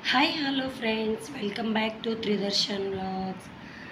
hi hello friends welcome back to Tridarshan vlogs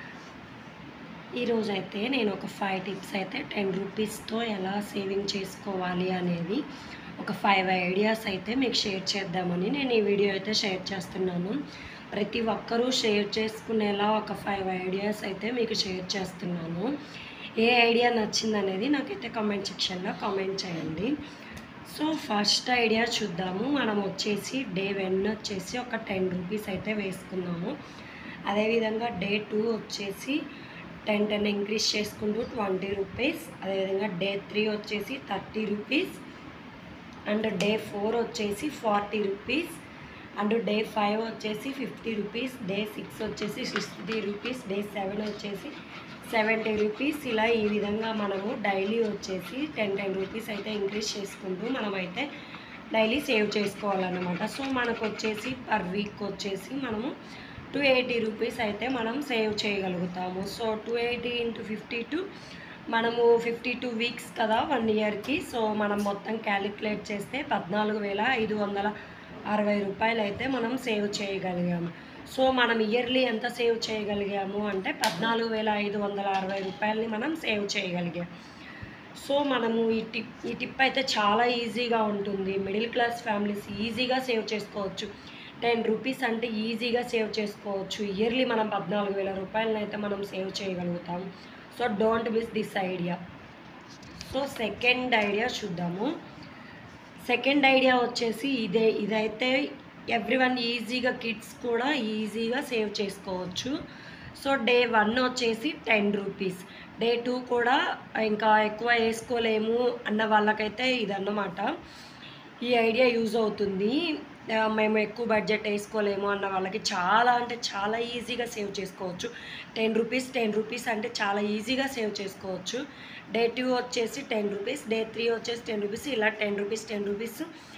ఈరోజు అయితే నేను ఒక ఫైవ్ టిప్స్ అయితే టెన్ రూపీస్తో ఎలా సేవింగ్ చేసుకోవాలి అనేది ఒక ఫైవ్ ఐడియాస్ అయితే మీకు షేర్ చేద్దామని నేను ఈ వీడియో అయితే షేర్ చేస్తున్నాను ప్రతి ఒక్కరూ షేర్ చేసుకునేలా ఒక ఫైవ్ ఐడియాస్ అయితే మీకు షేర్ చేస్తున్నాను ఏ ఐడియా నచ్చిందనేది నాకైతే కామెంట్ సెక్షన్లో కామెంట్ చేయండి సో ఫస్ట్ ఐడియా చూద్దాము మనం వచ్చేసి డే వన్ వచ్చేసి ఒక టెన్ రూపీస్ అయితే వేసుకున్నాము అదేవిధంగా డే టూ వచ్చేసి టెన్ టెన్ ఇంక్రీజ్ చేసుకుంటూ ట్వంటీ రూపీస్ అదేవిధంగా డే త్రీ వచ్చేసి thirty rupees and day four వచ్చేసి forty rupees and day five వచ్చేసి ఫిఫ్టీ రూపీస్ డే సిక్స్ వచ్చేసి సిక్స్టీ రూపీస్ డే సెవెన్ వచ్చేసి సెవెంటీ రూపీస్ ఇలా ఈ విధంగా మనము డైలీ వచ్చేసి టెన్ టెన్ రూపీస్ అయితే ఇంక్రీజ్ చేసుకుంటూ మనమైతే డైలీ సేవ్ చేసుకోవాలన్నమాట సో మనకు వచ్చేసి పర్ వీక్ వచ్చేసి మనము టూ ఎయిటీ రూపీస్ అయితే మనం సేవ్ చేయగలుగుతాము so two eighty into fifty two మనము ఫిఫ్టీ టూ వీక్స్ కదా వన్ ఇయర్కి సో మనం మొత్తం క్యాలిక్యులేట్ చేస్తే పద్నాలుగు వేల ఐదు వందల అరవై రూపాయలు అయితే మనం సేవ్ చేయగలిగాము సో మనం ఇయర్లీ ఎంత సేవ్ చేయగలిగాము అంటే పద్నాలుగు వేల ఐదు వందల అరవై రూపాయలని మనం సేవ్ చేయగలిగాం సో మనము ఈ టిప్ ఈ టిప్ అయితే చాలా ఈజీగా ఉంటుంది మిడిల్ క్లాస్ ఫ్యామిలీస్ ఈజీగా సేవ్ చేసుకోవచ్చు టెన్ రూపీస్ అంటే ఈజీగా సేవ్ చేసుకోవచ్చు ఇయర్లీ మనం పద్నాలుగు వేల రూపాయలని అయితే మనం సేవ్ చేయగలుగుతాం so don't miss this idea so second idea చూద్దాము సెకండ్ ఐడియా వచ్చేసి ఇదే ఇదైతే ఎవ్రీ వన్ ఈజీగా కిడ్స్ కూడా ఈజీగా సేవ్ చేసుకోవచ్చు సో డే వన్ వచ్చేసి టెన్ రూపీస్ డే టూ కూడా ఇంకా ఎక్కువ వేసుకోలేము అన్న వాళ్ళకైతే ఇదన్నమాట ఈ ఐడియా యూజ్ అవుతుంది ఆ, మేము ఎక్కువ బడ్జెట్ వేసుకోలేము అన్న వాళ్ళకి చాలా అంటే చాలా ఈజీగా సేవ్ చేసుకోవచ్చు టెన్ రూపీస్ టెన్ రూపీస్ అంటే చాలా ఈజీగా సేవ్ చేసుకోవచ్చు డే టూ వచ్చేసి టెన్ రూపీస్ డే త్రీ వచ్చేసి టెన్ రూపీస్ ఇలా టెన్ రూపీస్ టెన్ రూపీస్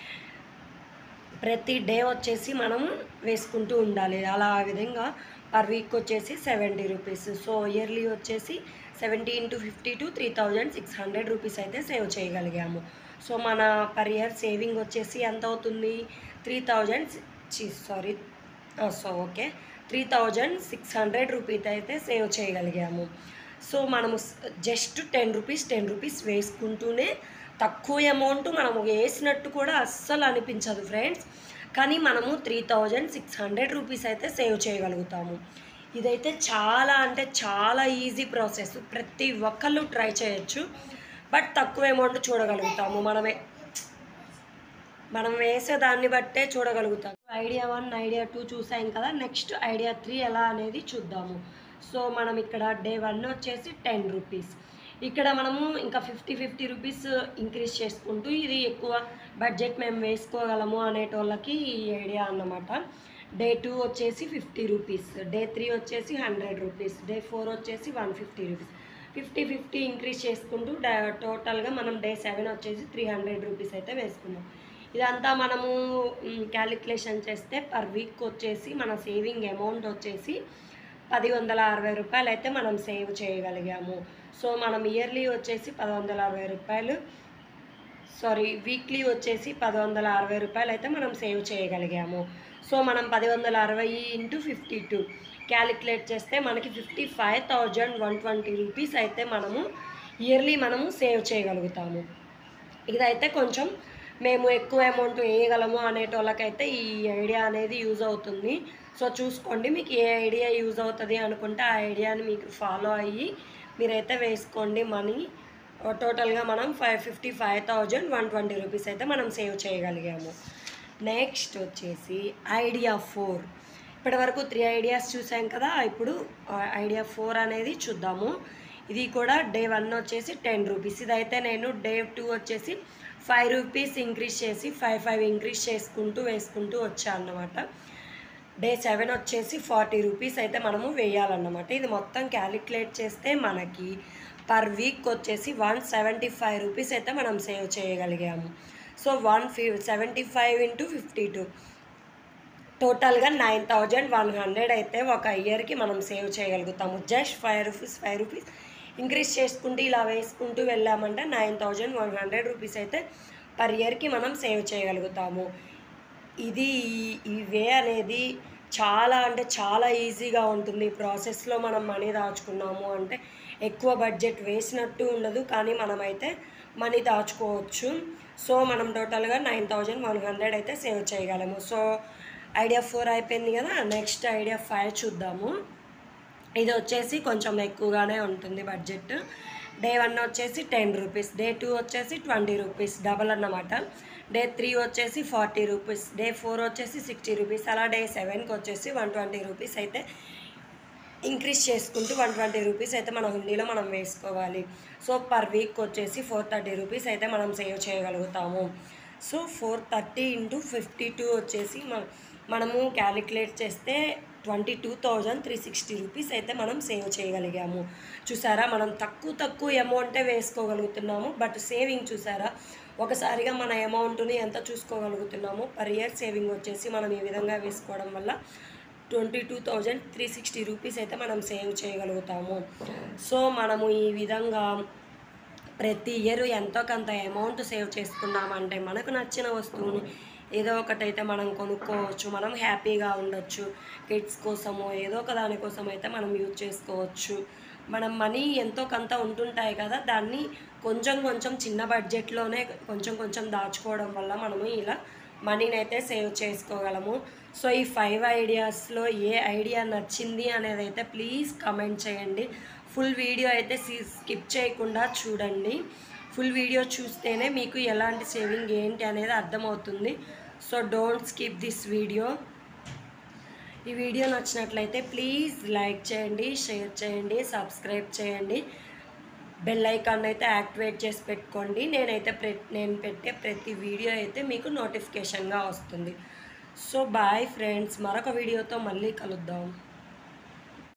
ప్రతి డే వచ్చేసి మనం వేసుకుంటూ ఉండాలి అలా ఆ విధంగా పర్ వీక్ వచ్చేసి సెవెంటీ రూపీస్ సో ఇయర్లీ వచ్చేసి seventy into fifty two three thousand six hundred rupees అయితే సేవ్ చేయగలిగాము సో మన పర్ ఇయర్ సేవింగ్ వచ్చేసి ఎంత అవుతుంది three thousand sorry so okay three thousand six hundred rupees అయితే సేవ్ చేయగలిగాము సో మనము just ten rupees ten rupees వేసుకుంటూనే తక్కువ అమౌంట్ మనము వేసినట్టు కూడా అస్సలు అనిపించదు ఫ్రెండ్స్ కానీ మనము three thousand six hundred rupees అయితే సేవ్ చేయగలుగుతాము ఇదైతే చాలా అంటే చాలా ఈజీ ప్రాసెస్ ప్రతి ఒక్కళ్ళు ట్రై చేయొచ్చు బట్ తక్కువ అమౌంట్ చూడగలుగుతాము మనమే మనం వేసే దాన్ని బట్టే చూడగలుగుతాం ఐడియా వన్ ఐడియా టూ చూసాం కదా నెక్స్ట్ ఐడియా త్రీ ఎలా అనేది చూద్దాము సో మనం ఇక్కడ డే వన్ వచ్చేసి టెన్ రూపీస్ ఇక్కడ మనము ఇంకా ఫిఫ్టీ ఫిఫ్టీ రూపీస్ ఇంక్రీజ్ చేసుకుంటూ ఇది ఎక్కువ బడ్జెట్ మేము వేసుకోగలము అనేటోళ్ళకి ఈ ఐడియా అన్నమాట డే టూ వచ్చేసి ఫిఫ్టీ రూపీస్ డే త్రీ వచ్చేసి హండ్రెడ్ రూపీస్ డే ఫోర్ వచ్చేసి one fifty rupees fifty fifty increase చేసుకుంటూ డా- టోటల్గా మనం డే సెవెన్ వచ్చేసి త్రీ హండ్రెడ్ రూపీస్ అయితే వేసుకున్నాం ఇదంతా మనము క్యాలిక్యులేషన్ చేస్తే పర్ వీక్ వచ్చేసి మన సేవింగ్ అమౌంట్ వచ్చేసి పది వందల అరవై రూపాయలు అయితే మనం సేవ్ చేయగలిగాము సో మనం ఇయర్లీ వచ్చేసి పది వందల అరవై రూపాయలు సారీ వీక్లీ వచ్చేసి పది వందల అరవై రూపాయలు అయితే మనం సేవ్ చేయగలిగాము సో మనం పది వందల అరవై ఇంటూ ఫిఫ్టీ టూ క్యాలిక్యులేట్ చేస్తే మనకి fifty five thousand one twenty rupees అయితే మనము ఇయర్లీ మనము సేవ్ చేయగలుగుతాము ఇదైతే కొంచెం మేము ఎక్కువ అమౌంట్ వేయగలము అనేటోళ్ళకైతే ఈ ఐడియా అనేది యూజ్ అవుతుంది సో చూసుకోండి మీకు ఏ ఐడియా యూజ్ అవుతుంది అనుకుంటే ఆ ఐడియాని మీకు ఫాలో అయ్యి మీరైతే వేసుకోండి మనీ టోటల్గా మనం five fifty five thousand one twenty rupees అయితే మనం సేవ్ చేయగలిగాము నెక్స్ట్ వచ్చేసి ఐడియా ఫోర్ ఇప్పటి వరకు త్రీ ఐడియాస్ చూసాం కదా ఇప్పుడు ఐడియా ఫోర్ అనేది చూద్దాము ఇది కూడా డే వన్ వచ్చేసి టెన్ రూపీస్ ఇదైతే నేను డే టూ వచ్చేసి ఫైవ్ రూపీస్ ఇంక్రీజ్ చేసి ఫైవ్ ఫైవ్ ఇంక్రీజ్ చేసుకుంటూ వేసుకుంటూ వచ్చాను అన్నమాట డే సెవెన్ వచ్చేసి ఫార్టీ రూపీస్ అయితే మనము వేయాలన్నమాట ఇది మొత్తం క్యాలిక్యులేట్ చేస్తే మనకి పర్ వీక్ వచ్చేసి వన్ సెవెంటీ ఫైవ్ రూపీస్ అయితే మనం సేవ్ చేయగలిగాము సో వన్ ఫి seventy five into fifty two టోటల్గా నైన్ థౌజండ్ వన్ హండ్రెడ్ అయితే ఒక ఇయర్కి మనం సేవ్ చేయగలుగుతాము just five rupees five rupees increase చేసుకుంటూ ఇలా వేసుకుంటూ వెళ్ళామంటే nine thousand one hundred rupees అయితే పర్ ఇయర్కి మనం సేవ్ చేయగలుగుతాము ఇది ఈ- ఈ వే అనేది చాలా అంటే చాలా ఈజీగా ఉంటుంది ఈ ప్రాసెస్లో మనం మనీ దాచుకున్నాము అంటే ఎక్కువ బడ్జెట్ వేసినట్టు ఉండదు కానీ మనమైతే మనీ దాచుకోవచ్చు సో మనం టోటల్గా నైన్ థౌజండ్ వన్ హండ్రెడ్ అయితే సేవ్ చేయగలము సో ఐడియా ఫోర్ అయిపోయింది కదా నెక్స్ట్ ఐడియా ఫైవ్ చూద్దాము ఇది వచ్చేసి కొంచెం ఎక్కువగానే ఉంటుంది బడ్జెట్ డే వన్ వచ్చేసి టెన్ రూపీస్ డే టూ వచ్చేసి ట్వంటీ రూపీస్ డబల్ అన్నమాట డే త్రీ వచ్చేసి ఫార్టీ రూపీస్ డే ఫోర్ వచ్చేసి సిక్స్టీ రూపీస్ అలా డే సెవెన్కి వచ్చేసి వన్ ట్వంటీ రూపీస్ అయితే ఇంక్రీజ్ చేసుకుంటూ వన్ ట్వంటీ రూపీస్ అయితే మన హుండీలో మనం వేసుకోవాలి సో పర్ వీక్ వచ్చేసి ఫోర్ థర్టీ రూపీస్ అయితే మనం సేవ్ చేయగలుగుతాము so four thirty into fifty two వచ్చేసి మన మనము క్యాలిక్యులేట్ చేస్తే twenty two thousand three sixty rupees అయితే మనం సేవ్ చేయగలిగాము చూసారా మనం తక్కువ తక్కువ అమౌంటే వేసుకోగలుగుతున్నాము బట్ సేవింగ్ చూసారా ఒకసారిగా మన అమౌంట్ని ఎంత చూసుకోగలుగుతున్నాము పర్ ఇయర్ సేవింగ్ వచ్చేసి మనం ఈ విధంగా వేసుకోవడం వల్ల twenty two thousand three sixty rupees అయితే మనం సేవ్ చేయగలుగుతాము సో మనము ఈ విధంగా ప్రతి ఇయర్ ఎంతో కొంత అమౌంట్ సేవ్ చేసుకున్నామంటే మనకు నచ్చిన వస్తువుని ఏదో ఒకటైతే మనం కొనుక్కోవచ్చు మనం హ్యాపీగా ఉండొచ్చు కిడ్స్ కోసమో ఏదో ఒక దానికోసం అయితే మనం యూజ్ చేసుకోవచ్చు మనం మనీ ఎంతో కొంత ఉంటుంటాయి కదా దాన్ని కొంచెం కొంచెం చిన్న బడ్జెట్లోనే కొంచెం కొంచెం దాచుకోవడం వల్ల మనము ఇలా మనీని అయితే సేవ్ చేసుకోగలము సో ఈ ఫైవ్ ఐడియాస్లో ఏ ఐడియా నచ్చింది అనేది అయితే ప్లీజ్ కమెంట్ చేయండి ఫుల్ వీడియో అయితే స్కిప్ చేయకుండా చూడండి ఫుల్ వీడియో చూస్తేనే మీకు ఎలాంటి సేవింగ్ ఏంటి అనేది అర్థమవుతుంది so don't skip this video ఈ వీడియో నచ్చినట్లయితే ప్లీజ్ లైక్ చేయండి షేర్ చేయండి సబ్స్క్రైబ్ చేయండి బెల్ ఐకాన్ అయితే యాక్టివేట్ చేసి పెట్టుకోండి నేనైతే ప్రె నేను పెట్టే ప్రతి వీడియో అయితే మీకు నోటిఫికేషన్గా వస్తుంది సో బాయ్ ఫ్రెండ్స్ మరొక వీడియోతో మళ్ళీ కలుద్దాం